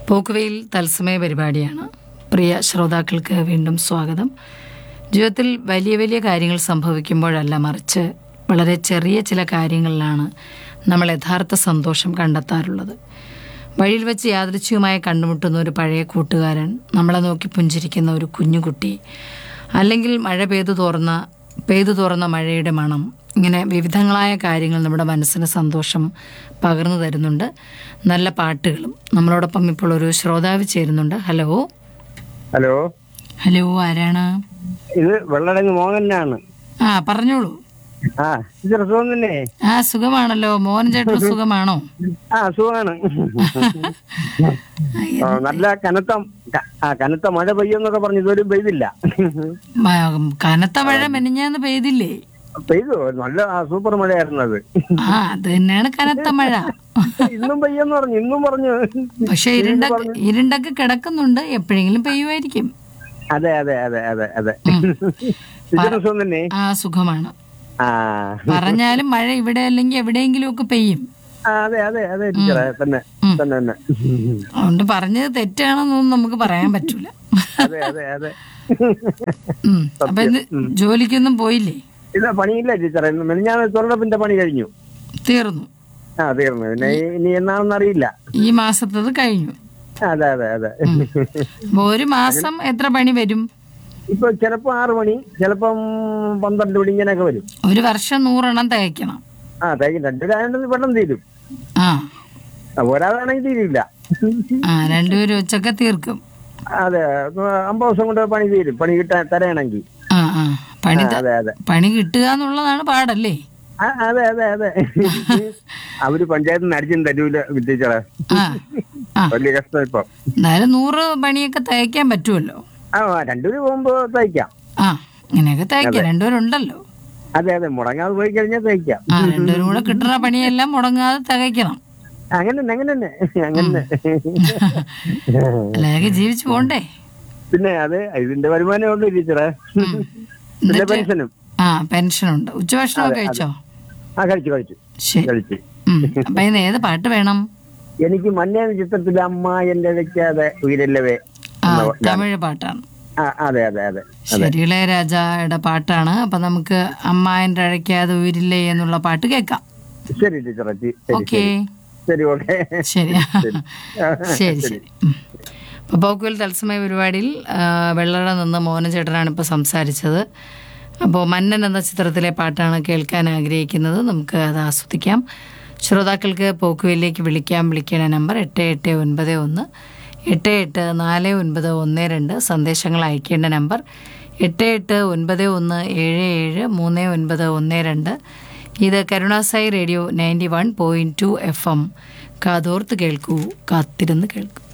പോക്കുവെയിൽ തത്സമയ പരിപാടിയാണ് പ്രിയ ശ്രോതാക്കൾക്ക് വീണ്ടും സ്വാഗതം ജീവിതത്തിൽ വലിയ വലിയ കാര്യങ്ങൾ സംഭവിക്കുമ്പോഴല്ല മറിച്ച് വളരെ ചെറിയ ചില കാര്യങ്ങളിലാണ് നമ്മൾ യഥാർത്ഥ സന്തോഷം കണ്ടെത്താറുള്ളത് വഴിയിൽ വെച്ച് യാദൃച്ഛികമായി കണ്ടുമുട്ടുന്ന ഒരു പഴയ കൂട്ടുകാരൻ നമ്മളെ നോക്കി പുഞ്ചിരിക്കുന്ന ഒരു കുഞ്ഞുകുട്ടി അല്ലെങ്കിൽ മഴ പെയ്തു തോർന്ന പെയ്തു തോർന്ന മഴയുടെ മണം ഇങ്ങനെ വിവിധങ്ങളായ കാര്യങ്ങൾ നമ്മുടെ മനസ്സിന് സന്തോഷം പകർന്നു തരുന്നുണ്ട് നല്ല പാട്ടുകളും നമ്മളോടൊപ്പം ഇപ്പോൾ ഒരു ശ്രോതാവ് ചേരുന്നുണ്ട് ഹലോ ഹലോ ഹലോ ആരാണ് ഇത് വെള്ളടങ്ങ് മോഹനാണ് ആ പറഞ്ഞോളൂ ആ ഇത് സുഖം തന്നെ ആ സുഖമാണല്ലോ മോഹൻ ചേട്ടൻ സുഖമാണോ ആ സുഖമാണ് ആ, നല്ല കനത്ത ക- ആ കനത്ത മഴ പെയ്യുന്നൊക്കെ പറഞ്ഞു ഇതുവരും പെയ്തില്ല മ- കനത്ത മഴ മെനഞ്ഞാന്ന് പെയ്തില്ലേ പെയ്തു നല്ല ആ, സൂപ്പർ മഴയായിരുന്നു അത് ആ അത് തന്നെയാണ് കനത്ത മഴ ഇന്നും പെയ്യെന്ന് പറഞ്ഞു ഇന്നും പറഞ്ഞു പക്ഷെ ഇരുണ്ട ഇരുണ്ടൊക്കെ കിടക്കുന്നുണ്ട് എപ്പോഴെങ്കിലും പെയ്യുമായിരിക്കും അതെ അതെ അതെ അതെ അതെ ഇതിന് സുഖം തന്നെ ആ സുഖമാണ് ആ പറഞ്ഞാലും മഴ ഇവിടെ അല്ലെങ്കിൽ എവിടെയെങ്കിലും ഒക്കെ പെയ്യും ആ, അതെ അതെ അതെ ടീച്ചറെ തന്നെ തന്നെ തന്നെ അതുകൊണ്ട് പറഞ്ഞത് തെറ്റാണെന്നൊന്നും നമുക്ക് പറയാൻ പറ്റൂല അതെ അതെ അതെ ഉം. അപ്പൊ ഇന്ന് ജോലിക്കൊന്നും പോയില്ലേ ഇല്ല പണിയില്ല ടീച്ചറെ ഞാൻ തൊഴിലുറപ്പിന്റെ പണി കഴിഞ്ഞു തീർന്നു ആ തീർന്നു പിന്നെ ഈ- ഇനി എന്നാണെന്ന് അറിയില്ല ഈ മാസത്തത് കഴിഞ്ഞു അതെ അതെ അതെ അപ്പൊ ഒരു മാസം എത്ര പണി വരും ഇപ്പൊ ചിലപ്പോ ആറു മണി ചിലപ്പം പന്ത്രണ്ട് മണി ഇങ്ങനെയൊക്കെ വരും ഒരു വർഷം നൂറെണ്ണം തയ്ക്കണം ആ തയ്ക്കും രണ്ടിലായത് പെട്ടെന്ന് തീരും ആ ആ, ഒരാളാണെങ്കിൽ തീരില്ല ആ രണ്ടുപേരും വെച്ചൊക്കെ തീർക്കും അതെ അമ്പത് ദിവസം കൊണ്ട് പണി തീരും പണി കിട്ടാൻ തരയണമെങ്കിൽ ആ ആ പണി ത- അതെ അതെ പണി കിട്ടുക എന്നുള്ളതാണ് പാടല്ലേ ആ, അതെ അതെ അതെ അവര് പഞ്ചായത്തിൽ നിന്ന് അടിച്ചും തരൂല ടീച്ചറെ ആ ആ വലിയ കഷ്ടം ഇപ്പൊ എന്നാലും നൂറ് പണിയൊക്കെ തയ്ക്കാൻ പറ്റുമല്ലോ ആ രണ്ടുപേരും പോകുമ്പോ തയ്ക്കാം ആ ഇങ്ങനെയൊക്കെ തയ്ക്കാം രണ്ടുപേരുണ്ടല്ലോ അതെ അതെ മുടങ്ങാതെ പോയി കഴിഞ്ഞാൽ തയ്ക്കാം ആ രണ്ടുപേരും കൂടെ കിട്ടുന്ന പണിയെല്ലാം മുടങ്ങാതെ തികയ്ക്കണം അങ്ങനെ തന്നെ അങ്ങനെ തന്നെ അങ്ങനെ അല്ലെങ്കിൽ ജീവിച്ചു പോണ്ടേ പിന്നെ അതെ ഇതിന്റെ വരുമാനം ഉണ്ട് ടീച്ചറെ പിന്നെ പെൻഷനും ആ പെൻഷനുണ്ട് ഉച്ചഭക്ഷണമൊക്കെ കഴിച്ചോ ആ കഴിച്ചു കഴിച്ചു ശരി കഴിച്ചു ഉം. അപ്പൊ ഇന്ന് ഏത് പാട്ട് വേണം എനിക്ക് മഞ്ഞ ചിത്രത്തിൽ അമ്മ എന്റെ വെക്കാതെ ഉയരല്ലവേ ആ തമിഴ് പാട്ടാണ് ആ അതെ അതെ അതെ ശരി ഇളയരാജയുടെ പാട്ടാണ് അപ്പൊ നമുക്ക് അമ്മായൻ്റെ അഴയ്ക്കാതെ ഉയരില്ലേ എന്നുള്ള പാട്ട് കേൾക്കാം ശരി ടീച്ചറെ ശരി ശരി ഓക്കേ ശരി ഓക്കെ ശരി ശരി ശരി ഉം. അപ്പോൾ പോക്കുവൽ തത്സമയ പരിപാടിയിൽ ആ, വെള്ളറ നിന്ന് മോഹനചേട്ടനാണ് ഇപ്പോൾ സംസാരിച്ചത് അപ്പോൾ മന്നൻ എന്ന ചിത്രത്തിലെ പാട്ടാണ് കേൾക്കാൻ ആഗ്രഹിക്കുന്നത് നമുക്ക് അത് ആസ്വദിക്കാം ശ്രോതാക്കൾക്ക് പോക്കുവലിലേക്ക് വിളിക്കാം വിളിക്കേണ്ട നമ്പർ എട്ട് എട്ട് ഒൻപത് ഒന്ന് എട്ട് എട്ട് നാല് ഒൻപത് ഒന്ന് രണ്ട് സന്ദേശങ്ങൾ അയക്കേണ്ട നമ്പർ എട്ട് എട്ട് ഒൻപത് ഒന്ന് ഏഴ് ഏഴ് മൂന്ന് ഒൻപത് ഒന്ന് രണ്ട് ഇത് Karunasai radio ninety one point two F M കാതോർത്ത് കേൾക്കൂ കാത്തിരുന്ന് കേൾക്കൂ